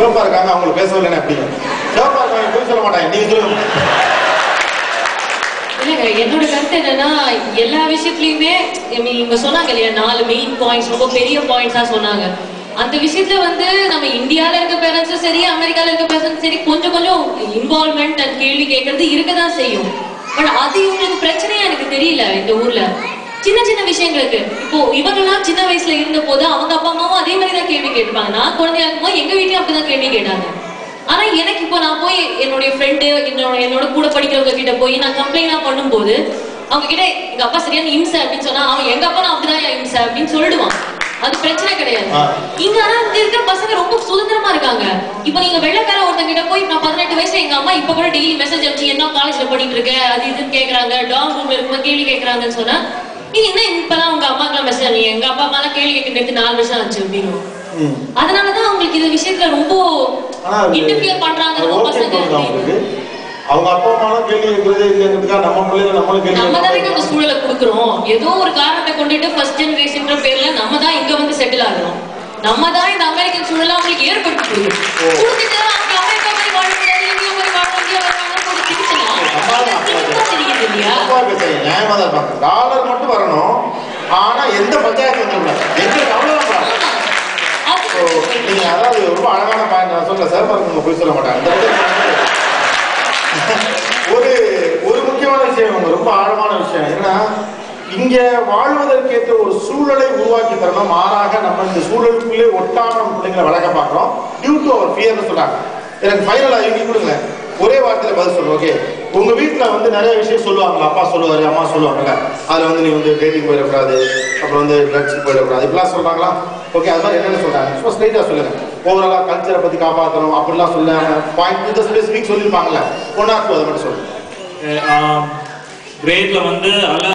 சிவப்பா இருக்காங்க அவங்களுக்கு பேசவில்லைன்னு எப்படி சிவப்பா இருக்காங்க போய் சொல்ல மாட்டாங்க நீங்க சொல்லுங்க இல்லைங்க என்னோட கருத்து என்னன்னா எல்லா விஷயத்துலயுமே I mean, இவங்க சொன்னாங்க இல்லையா நாலு மெயின் பாயிண்ட்ஸ் ரொம்ப பெரிய பாயிண்ட்ஸா சொன்னாங்க அந்த விஷயத்துல வந்து நம்ம இந்தியால இருக்க பேரண்ட்ஸும் சரி அமெரிக்கால இருக்க பேரண்ட்ஸும் சரி கொஞ்சம் கொஞ்சம் இன்வால்மெண்ட் அண்ட் கேள்வி கேட்கறது இருக்கதான் செய்யும் பட் அது இவங்களுக்கு பிரச்சனையா எனக்கு தெரியல இந்த ஊர்ல சின்ன சின்ன விஷயங்களுக்கு இப்போ இவங்கெல்லாம் சின்ன வயசுல இருந்த போது அவங்க அப்பா அம்மாவும் அதே மாதிரி தான் கேள்வி கேட்டுப்பாங்க நான் குழந்தையா இருக்கும்போது எங்க வீட்லயும் அப்படிதான் கேள்வி கேட்டாங்க ஆனா எனக்கு இப்போ நான் போய் என்னுடைய ஃப்ரெண்டு என்னோட என்னோட கூட படிக்கிறவங்க கிட்ட போய் நான் கம்ப்ளைண்டா பண்ணும்போது அவங்க கிட்ட எங்க அப்பா சரியான இம்சை அப்படின்னு சொன்னா அவன் எங்க அப்பா நான் அப்படிதான் இம்சை அப்படின்னு சொல்லிடுவான் அது பிரச்சனை கிடையாது ஆ. இங்க ஆனா இங்க இருக்க பசங்க ரொம்ப சுதந்திரமா இருக்காங்க இப்போ நீங்க வெள்ளக்கார ஒருத்தங்க கிட்ட போய் நான் பதினெட்டு வயசுல எங்க அம்மா இப்ப கூட டெய்லி மெசேஜ் அனுப்பிச்சு என்ன காலேஜ்ல படிட்டு இருக்க அது இதுன்னு கேக்குறாங்க டாம் ரூம்ல இருக்கும்போது கேள்வி கேக்குறாங்கன்னு சொன்னா நீ என்ன இப்பெல்லாம் உங்க அம்மாக்கெல்லாம் மெசேஜ் நீ எங்க அப்பா அம்மா கேள்வி கேட்க நேரத்து நாலு வருஷம் ஆச்சு அப்படின்னு ம். அதனாலதான் அவங்களுக்கு இந்த விஷயத்துல ரொம்ப ஆனா அது- இன்டர்ஃபியர் பண்றாங்க அது நம்ம okay பசங்க தோணுதா அப்படின்னு. உங்களுக்கு? அவங்க அப்பா அம்மாலாம் கேள்வி கேட்கறதே இல்லைங்கிறதுக்காக நம்ம பிள்ளைங்க நம்மளும் கேள்வி நம்ம தானே அந்த கேட்கறாங்க. சூழலை கொடுக்குறோம் ஏதோ ஒரு காரணத்தை கொண்டுட்டு ஃபர்ஸ்ட் ஜெனரேஷன்ற பேர்ல நம்ம தான் இங்க வந்து செட்டில் ஆகுறோம் நம்ம தான் இந்த அமெரிக்கன் சூழலை அவங்களுக்கு ஏற்படுத்தி கொடுக்குறோம் ஓ. கொடுத்துட்டு அவங்க அமெரிக்கா மாதிரி வாழ முடியாது இந்தியா மாதிரி வாழ முடியாது அவங்க போட்டு திணிச்சுனா, அம்மா அது தான் திணிப்பா தெரியுது இல்லையா அப்பா பேசுறீங்க நியாயமா தான் இருப்பாங்க டாலர் மட்டும் வரணும் ஆனா எந்த பஞ்சாயத்து வந்துடக்கூடாது எங்களுக்கு அவ்வளவுதான் பாருங்க அது ஸோ நீங்க அதாவது ரொம்ப அழகான பாயிண்ட் நான் சொல்ல சார் பாருங்க போய் சொல்ல மாட்டாங்க இந்த இடத்துல ஒரு ஒரு முக்கியமான விஷயம் இவங்க ரொம்ப ஆழமான விஷயம் என்னன்னா இங்க வாழ்வதற்கேற்ற ஒரு சூழலை உருவாக்கி தரணும் மாறாக நம்ம இந்த சூழலுக்குள்ளே ஒட்டாம நம்ம பிள்ளைங்களை வளர்க்க பார்க்கிறோம் டியூ டு அவர் ஃபியர்னு சொல்றாங்க எனக்கு ஃபைனலா இவங்க கொடுங்க ஒரே வார்த்தையில பதில் சொல்லுங்க ஓகே உங்க வீட்ல வந்து நிறைய விஷயம் சொல்லுவாங்க அப்பா சொல்லுவாரு அம்மா சொல்லுவாங்கல்ல அதுல வந்து நீ வந்து டேட்டிங் போயிடக்கூடாது அப்புறம் வந்து ட்ரக்ஸ் போயிடக்கூடாது இப்படிலாம் சொல்றாங்களா ஓகே அது மாதிரி என்னென்ன சொல்றாங்க சும்மா ஸ்ட்ரைட்டா சொல்லுங்க ஓவராலா கல்ச்சரை பத்தி காப்பாற்றணும் அப்படிலாம் சொல்லாம பாயிண்ட் ஸ்பெசிஃபிக் சொல்லியிருப்பாங்கல்ல ஒன் ஆர் டூ அதை மட்டும் சொல்லுங்க கிரேட்ல வந்து அல்ல